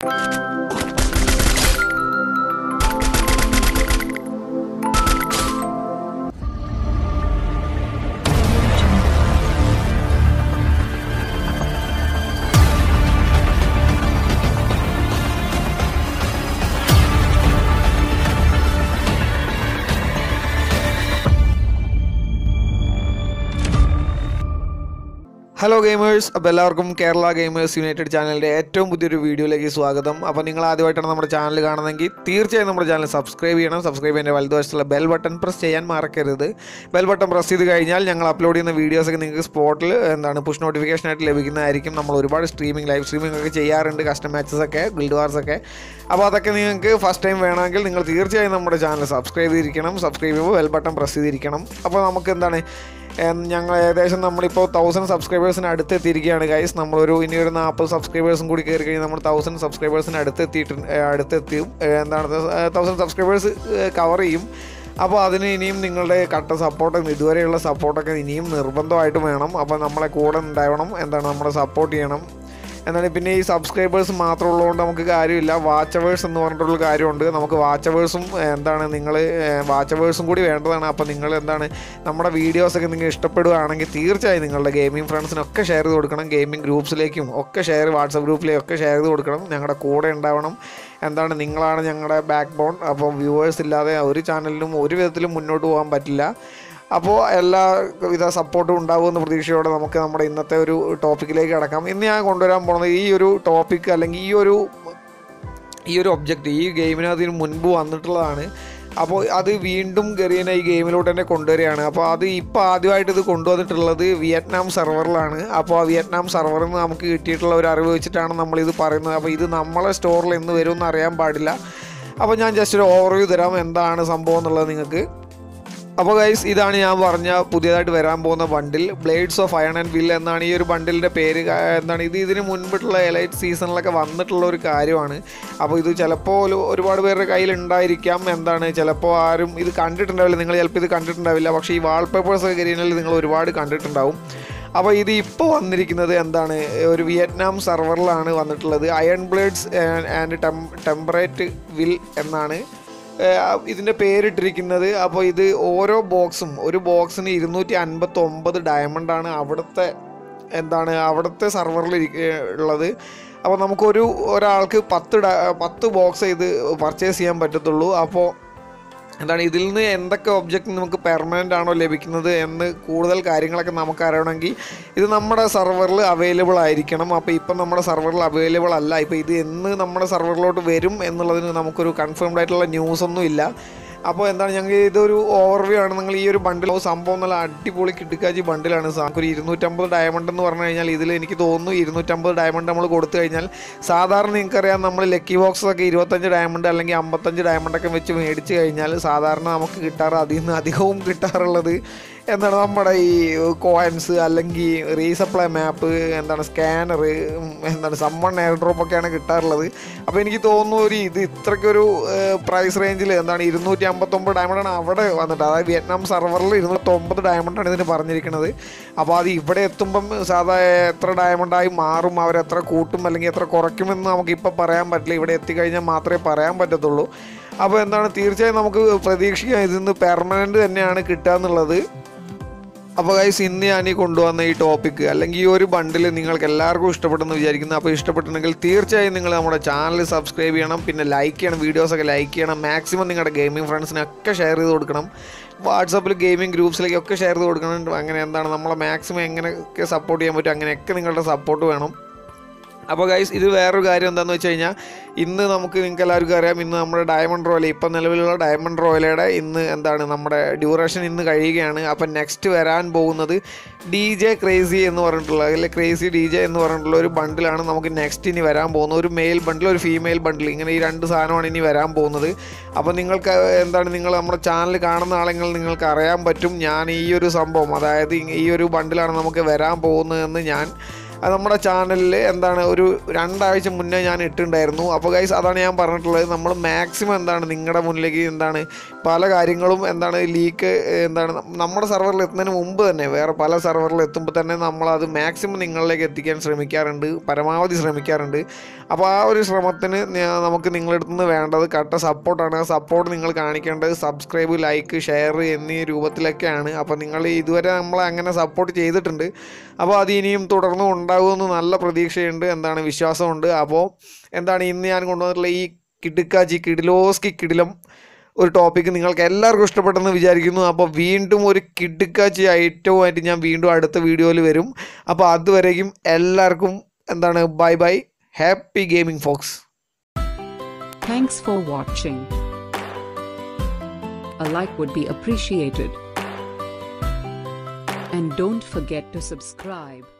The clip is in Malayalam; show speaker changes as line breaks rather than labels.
ഹലോ ഗെയിമേഴ്സ് അപ്പോൾ എല്ലാവർക്കും കേരള ഗെയിമേഴ്സ് യുണൈറ്റഡ് ചാനലിൻ്റെ ഏറ്റവും പുതിയൊരു വീഡിയോയിലേക്ക് സ്വാഗതം അപ്പോൾ നിങ്ങൾ ആദ്യമായിട്ടാണ് നമ്മുടെ ചാനൽ കാണുന്നതെങ്കിൽ തീർച്ചയായും നമ്മുടെ ചാനൽ സബ്സ്ക്രൈബ് ചെയ്യണം സബ്സ്ക്രൈബ് ചെയ്യുന്ന വലതുവശത്തുള്ള ബെൽ ബട്ടൺ പ്രസ് ചെയ്യാൻ മറക്കരുത് ബെൽ ബട്ടൺ പ്രസ് ചെയ്ത് കഴിഞ്ഞാൽ ഞങ്ങൾ അപ്ലോഡ് ചെയ്യുന്ന വീഡിയോസൊക്കെ നിങ്ങൾക്ക് സ്പോട്ടിൽ എന്താണ് പുഷ് നോട്ടിഫിക്കേഷൻ ആയിട്ട് ലഭിക്കുന്നതായിരിക്കും നമ്മൾ ഒരുപാട് സ്ട്രീമിംഗ് ലൈവ് സ്ട്രീമിംഗ് ഒക്കെ ചെയ്യാറുണ്ട് കസ്റ്റം മാച്ചസ് ഒക്കെ ഗിൽഡ് വാർസ് ഒക്കെ അപ്പോൾ അതൊക്കെ നിങ്ങൾക്ക് ഫസ്റ്റ് ടൈം വേണമെങ്കിൽ നിങ്ങൾ തീർച്ചയായും നമ്മുടെ ചാനൽ സബ്സ്ക്രൈബ് ചെയ്തിരിക്കണം സബ്സ്ക്രൈബ് ചെയ്യുമ്പോൾ ബെൽ ബട്ടൺ പ്രസ് ചെയ്തിരിക്കണം അപ്പോൾ നമുക്ക് എന്താണ് ഏം, ഞങ്ങൾ ഏകദേശം നമ്മളിപ്പോൾ തൗസൻഡ് സബ്സ്ക്രൈബേഴ്സിന് അടുത്ത് എത്തിയിരിക്കുകയാണ് ഗൈസ് നമ്മളൊരു ഇനി ഒരു നാൽപ്പത് സബ്സ്ക്രൈബേഴ്സും കൂടി കയറി കഴിഞ്ഞാൽ നമ്മൾ തൗസൻഡ് സബ്സ്ക്രൈബേഴ്സിന് അടുത്ത് എത്തിയിട്ട് അടുത്തെത്തിയും ഏ, എന്താണ് തൗസൻഡ് സബ്സ്ക്രൈബേഴ്സ് കവർ ചെയ്യും അപ്പോൾ അതിന് ഇനിയും നിങ്ങളുടെ കട്ട സപ്പോർട്ട് ഇതുവരെയുള്ള സപ്പോർട്ടൊക്കെ ഇനിയും നിർബന്ധമായിട്ടും വേണം അപ്പോൾ നമ്മളെ കൂടെ ഉണ്ടാവണം എന്താണ് നമ്മളെ സപ്പോർട്ട് ചെയ്യണം എന്താണ് പിന്നെ ഈ സബ്സ്ക്രൈബേഴ്സ് മാത്രം ഉള്ളതുകൊണ്ട് നമുക്ക് കാര്യമില്ല വാച്ചവേഴ്സ് എന്ന് പറഞ്ഞിട്ടുള്ള കാര്യമുണ്ട് നമുക്ക് വാച്ചവേഴ്സും എന്താണ് നിങ്ങൾ വാച്ചവേഴ്സും കൂടി വേണ്ടതാണ് അപ്പോൾ നിങ്ങൾ എന്താണ് നമ്മുടെ വീഡിയോസൊക്കെ നിങ്ങൾ ഇഷ്ടപ്പെടുകയാണെങ്കിൽ തീർച്ചയായും നിങ്ങളുടെ ഗെയിമിംഗ് ഫ്രണ്ട്സിനൊക്കെ ഷെയർ ചെയ്ത് കൊടുക്കണം ഗെയിമിംഗ് ഗ്രൂപ്പ്സിലേക്കും ഒക്കെ ഷെയർ വാട്സപ്പ് ഗ്രൂപ്പിലേക്കും ഒക്കെ ഷെയർ ചെയ്ത് കൊടുക്കണം ഞങ്ങളുടെ കൂടെ ഉണ്ടാവണം എന്താണ് നിങ്ങളാണ് ഞങ്ങളുടെ ബാക്ക് ബോൺ അപ്പോൾ വ്യൂവേഴ്സ് ഇല്ലാതെ ഒരു ചാനലിനും ഒരു വിധത്തിലും മുന്നോട്ട് പോകാൻ പറ്റില്ല അപ്പോൾ എല്ലാ വിധ സപ്പോർട്ടും ഉണ്ടാകുമെന്ന പ്രതീക്ഷയോടെ നമുക്ക് നമ്മുടെ ഇന്നത്തെ ഒരു ടോപ്പിക്കിലേക്ക് കിടക്കാം ഇന്ന് ഞാൻ കൊണ്ടുവരാൻ പോകുന്നത് ഈ ഒരു ടോപ്പിക് അല്ലെങ്കിൽ ഈ ഒരു ഈ ഒരു ഒബ്ജക്റ്റ് ഈ ഗെയിമിനകത്ത് ഇതിന് മുൻപ് വന്നിട്ടുള്ളതാണ് അപ്പോൾ അത് വീണ്ടും ഗറിയനെ ഈ ഗെയിമിലോട്ട് തന്നെ കൊണ്ടുവരികയാണ് അപ്പോൾ അത് ഇപ്പോൾ ആദ്യമായിട്ട് ഇത് കൊണ്ടുവന്നിട്ടുള്ളത് വിയറ്റ്നാം സെർവറിലാണ് അപ്പോൾ ആ വിയറ്റ്നാം സെർവറിൽ നിന്ന് നമുക്ക് കിട്ടിയിട്ടുള്ള ഒരു അറിവ് വെച്ചിട്ടാണ് നമ്മളിത് പറയുന്നത് അപ്പോൾ ഇത് നമ്മളെ സ്റ്റോറിൽ എന്ന് വരുമെന്ന് അറിയാൻ പാടില്ല അപ്പോൾ ഞാൻ ജസ്റ്റ് ഒരു ഓവർവ്യൂ തരാം എന്താണ് സംഭവം എന്നുള്ളത് നിങ്ങൾക്ക് അപ്പോൾ ഗൈസ് ഇതാണ് ഞാൻ പറഞ്ഞ പുതിയതായിട്ട് വരാൻ പോകുന്ന bundle blades of iron and will എന്നാണ് ഈ ഒരു ബണ്ടിലിൻ്റെ പേര് ക- എന്താണ് ഇത് ഇതിന് മുൻപിട്ടുള്ള എലൈറ്റ് സീസണിലൊക്കെ വന്നിട്ടുള്ള ഒരു കാര്യമാണ് അപ്പോൾ ഇത് ചിലപ്പോൾ ഒരു- ഒരുപാട് പേരുടെ കയ്യിൽ ഉണ്ടായിരിക്കാം എന്താണ് ചിലപ്പോൾ ആരും ഇത് കണ്ടിട്ടുണ്ടാവില്ല നിങ്ങൾ ചിലപ്പോൾ ഇത് കണ്ടിട്ടുണ്ടാവില്ല പക്ഷേ ഈ വാൾപേപ്പേഴ്സ് ഒക്കെ കരിയനിൽ നിങ്ങൾ ഒരുപാട് കണ്ടിട്ടുണ്ടാവും അപ്പോൾ ഇത് ഇപ്പോൾ വന്നിരിക്കുന്നത് എന്താണ് ഒരു വിയറ്റ്നാം സെർവറിലാണ് വന്നിട്ടുള്ളത് iron blades and tem temperate will എന്നാണ് ഏഹ് ഇതിൻ്റെ പേരിട്ടിരിക്കുന്നത് അപ്പോൾ ഇത് ഓരോ ബോക്സും ഒരു ബോക്സിന് ഇരുന്നൂറ്റി അൻപത്തി ഒമ്പത് ഡയമണ്ടാണ് അവിടുത്തെ എന്താണ് അവിടുത്തെ സർവറിൽ ഉള്ളത് അപ്പോൾ നമുക്കൊരു ഒരാൾക്ക് പത്ത് ഡ പത്ത് ബോക്സ് ഇത് പർച്ചേസ് ചെയ്യാൻ പറ്റത്തുള്ളൂ അപ്പോൾ എന്താണ് ഇതിൽ നിന്ന് എന്തൊക്കെ ഒബ്ജക്റ്റ് നമുക്ക് പെർമനൻ്റ് ആണോ ലഭിക്കുന്നത് എന്ന് കൂടുതൽ കാര്യങ്ങളൊക്കെ നമുക്ക് അറിയണമെങ്കിൽ ഇത് നമ്മുടെ സെർവറിൽ അവൈലബിൾ ആയിരിക്കണം അപ്പോൾ ഇപ്പം നമ്മുടെ സെർവറിൽ അവൈലബിൾ അല്ല ഇപ്പോൾ ഇത് എന്ന് നമ്മുടെ സെർവറിലോട്ട് വരും എന്നുള്ളതിന് നമുക്കൊരു കൺഫേംഡ് ആയിട്ടുള്ള ന്യൂസ് ഒന്നും ഇല്ല അപ്പോൾ എന്താണ് ഞങ്ങൾ ഇതൊരു ഓവർവ്യൂ ആണ് നിങ്ങൾ ഈ ഒരു ബണ്ടിൽ സംഭവം നല്ല അടിപൊളി കിടുക്കാച്ചി ബണ്ടിലാണ് നമുക്ക് ഒരു ഇരുന്നൂറ്റമ്പത് ഡയമണ്ട് എന്ന് പറഞ്ഞു കഴിഞ്ഞാൽ ഇതിൽ എനിക്ക് തോന്നുന്നു ഇരുന്നൂറ്റമ്പത് ഡയമണ്ട് നമ്മൾ കൊടുത്തു കഴിഞ്ഞാൽ സാധാരണ നിങ്ങൾക്കറിയാം നമ്മൾ ലക്കി ബോക്സ് ഒക്കെ ഇരുപത്തഞ്ച് ഡയമണ്ട് അല്ലെങ്കിൽ അമ്പത്തഞ്ച് ഡയമണ്ട് ഒക്കെ വെച്ച് മേടിച്ച് കഴിഞ്ഞാൽ സാധാരണ നമുക്ക് കിട്ടാറ് അതിൽ നിന്ന് അധികവും കിട്ടാറുള്ളത് എന്താണ് നമ്മുടെ ഈ കോയിൻസ് അല്ലെങ്കിൽ റീസപ്ലൈ മാപ്പ് എന്താണ് സ്കാനർ എന്താണ് സമ്മൺ എയർ ഡ്രോപ്പ് ഒക്കെയാണ് കിട്ടാറുള്ളത് അപ്പോൾ എനിക്ക് തോന്നുന്നു ഒരു ഇത് ഇത്രയ്ക്കൊരു പ്രൈസ് റേഞ്ചിൽ എന്താണ് ഇരുന്നൂറ്റി അമ്പത്തൊമ്പത് ഡയമണ്ടാണ് അവിടെ വന്നിട്ട് അതായത് വിയറ്റ്നാം സെർവറിൽ ഇരുന്നൂറ്റൊമ്പത് ഡയമണ്ടാണ് ഇതിന് പറഞ്ഞിരിക്കുന്നത് അപ്പോൾ അത് ഇവിടെ എത്തുമ്പം സാധാ എത്ര ഡയമണ്ടായി മാറും അവരെത്ര കൂട്ടും അല്ലെങ്കിൽ എത്ര കുറയ്ക്കുമെന്ന് നമുക്കിപ്പോൾ പറയാൻ പറ്റില്ല ഇവിടെ എത്തിക്കഴിഞ്ഞാൽ മാത്രമേ പറയാൻ പറ്റത്തുള്ളൂ അപ്പോൾ എന്താണ് തീർച്ചയായും നമുക്ക് പ്രതീക്ഷിക്കാം ഇതിൽ നിന്ന് പെർമനൻ്റ് തന്നെയാണ് കിട്ടുക എന്നുള്ളത് അപ്പോൾ ഗൈസ് ഇന്ന് ഞാൻ ഈ കൊണ്ടുവന്ന ഈ ടോപ്പിക്ക് അല്ലെങ്കിൽ ഈ ഒരു ബണ്ടിൽ നിങ്ങൾക്ക് എല്ലാവർക്കും ഇഷ്ടപ്പെട്ടെന്ന് വിചാരിക്കുന്നു അപ്പോൾ ഇഷ്ടപ്പെട്ടിട്ടുണ്ടെങ്കിൽ തീർച്ചയായും നിങ്ങൾ നമ്മുടെ ചാനൽ സബ്സ്ക്രൈബ് ചെയ്യണം പിന്നെ ലൈക്ക് ചെയ്യണം വീഡിയോസൊക്കെ ലൈക്ക് ചെയ്യണം മാക്സിമം നിങ്ങളുടെ ഗെയിമിംഗ് ഫ്രണ്ട്സിനൊക്കെ ഷെയർ ചെയ്ത് കൊടുക്കണം വാട്സപ്പിൽ ഗെയിമിംഗ് ഗ്രൂപ്പ്സിലേക്കൊക്കെ ഷെയർ ചെയ്ത് കൊടുക്കണം അങ്ങനെ എന്താണ് നമ്മളെ മാക്സിമം എങ്ങനെയൊക്കെ സപ്പോർട്ട് ചെയ്യാൻ പറ്റും അങ്ങനെയൊക്കെ നിങ്ങളുടെ സപ്പോർട്ട് വേണം അപ്പോൾ ഗൈസ് ഇത് വേറൊരു കാര്യം എന്താണെന്ന് വെച്ച് കഴിഞ്ഞാൽ ഇന്ന് നമുക്ക് നിങ്ങൾക്ക് എല്ലാവർക്കും അറിയാം ഇന്ന് നമ്മുടെ ഡയമണ്ട് റോയൽ ഇപ്പം നിലവിലുള്ള ഡയമണ്ട് റോയലയുടെ ഇന്ന് എന്താണ് നമ്മുടെ ഡ്യൂറേഷൻ ഇന്ന് കഴിയുകയാണ് അപ്പം നെക്സ്റ്റ് വരാൻ പോകുന്നത് ഡി ജെ ക്രേസി എന്ന് പറഞ്ഞിട്ടുള്ള അല്ലെങ്കിൽ ക്രേസി ഡി ജെ എന്ന് പറഞ്ഞിട്ടുള്ള ഒരു ബണ്ടിലാണ് നമുക്ക് നെക്സ്റ്റ് ഇനി വരാൻ പോകുന്നത് ഒരു മെയിൽ ബണ്ടിൽ ഒരു ഫീമെയിൽ ബണ്ടിൽ ഇങ്ങനെ ഈ രണ്ട് സാധനമാണ് ഇനി വരാൻ പോകുന്നത് അപ്പോൾ നിങ്ങൾക്ക് എന്താണ് നിങ്ങൾ നമ്മുടെ ചാനൽ കാണുന്ന ആളുകൾ നിങ്ങൾക്ക് അറിയാൻ പറ്റും ഞാൻ ഈ ഒരു സംഭവം അതായത് ഈ ഒരു ബണ്ടിലാണ് നമുക്ക് വരാൻ പോകുന്നതെന്ന് ഞാൻ അത് നമ്മുടെ ചാനലിൽ എന്താണ് ഒരു രണ്ടാഴ്ച മുന്നേ ഞാൻ ഇട്ടിട്ടുണ്ടായിരുന്നു അപ്പോൾ ഗൈസ് അതാണ് ഞാൻ പറഞ്ഞിട്ടുള്ളത് നമ്മൾ മാക്സിമം എന്താണ് നിങ്ങളുടെ മുന്നിലേക്ക് എന്താണ് പല കാര്യങ്ങളും എന്താണ് ലീക്ക് എന്താണ് നമ്മുടെ സെർവറിൽ എത്തുന്നതിന് മുമ്പ് തന്നെ വേറെ പല സെർവറിൽ എത്തുമ്പോൾ തന്നെ നമ്മളത് മാക്സിമം നിങ്ങളിലേക്ക് എത്തിക്കാൻ ശ്രമിക്കാറുണ്ട് പരമാവധി ശ്രമിക്കാറുണ്ട് അപ്പോൾ ആ ഒരു ശ്രമത്തിന് ഞാ- നമുക്ക് നിങ്ങളുടെ അടുത്ത് നിന്ന് വേണ്ടത് കട്ട സപ്പോർട്ടാണ് ആ സപ്പോർട്ട് നിങ്ങൾ കാണിക്കേണ്ടത് സബ്സ്ക്രൈബ് ലൈക്ക് ഷെയർ എന്നീ രൂപത്തിലൊക്കെയാണ് അപ്പോൾ നിങ്ങൾ ഇതുവരെ നമ്മളെ അങ്ങനെ സപ്പോർട്ട് ചെയ്തിട്ടുണ്ട് അപ്പോൾ അത് ഇനിയും തുടർന്നും ഉണ്ടാകുമെന്ന് നല്ല പ്രതീക്ഷയുണ്ട് എന്താണ് വിശ്വാസമുണ്ട് അപ്പോൾ എന്താണ് ഇന്ന് ഞാൻ കൊണ്ടുവന്നിട്ടുള്ള ഈ കിടുക്കാച്ചി കിടിലോസ്കി കിടിലം ഒരു ടോപ്പിക്ക് നിങ്ങൾക്ക് എല്ലാവർക്കും ഇഷ്ടപ്പെട്ടെന്ന് വിചാരിക്കുന്നു അപ്പോൾ വീണ്ടും ഒരു കിടുക്കാച്ചി ഐറ്റവുമായിട്ട് ഞാൻ വീണ്ടും അടുത്ത വീഡിയോയിൽ വരും അപ്പോൾ അതുവരേക്കും എല്ലാവർക്കും എന്താണ് bye bye happy gaming fox
Thanks for watching. A like would be appreciated. And don't forget to subscribe.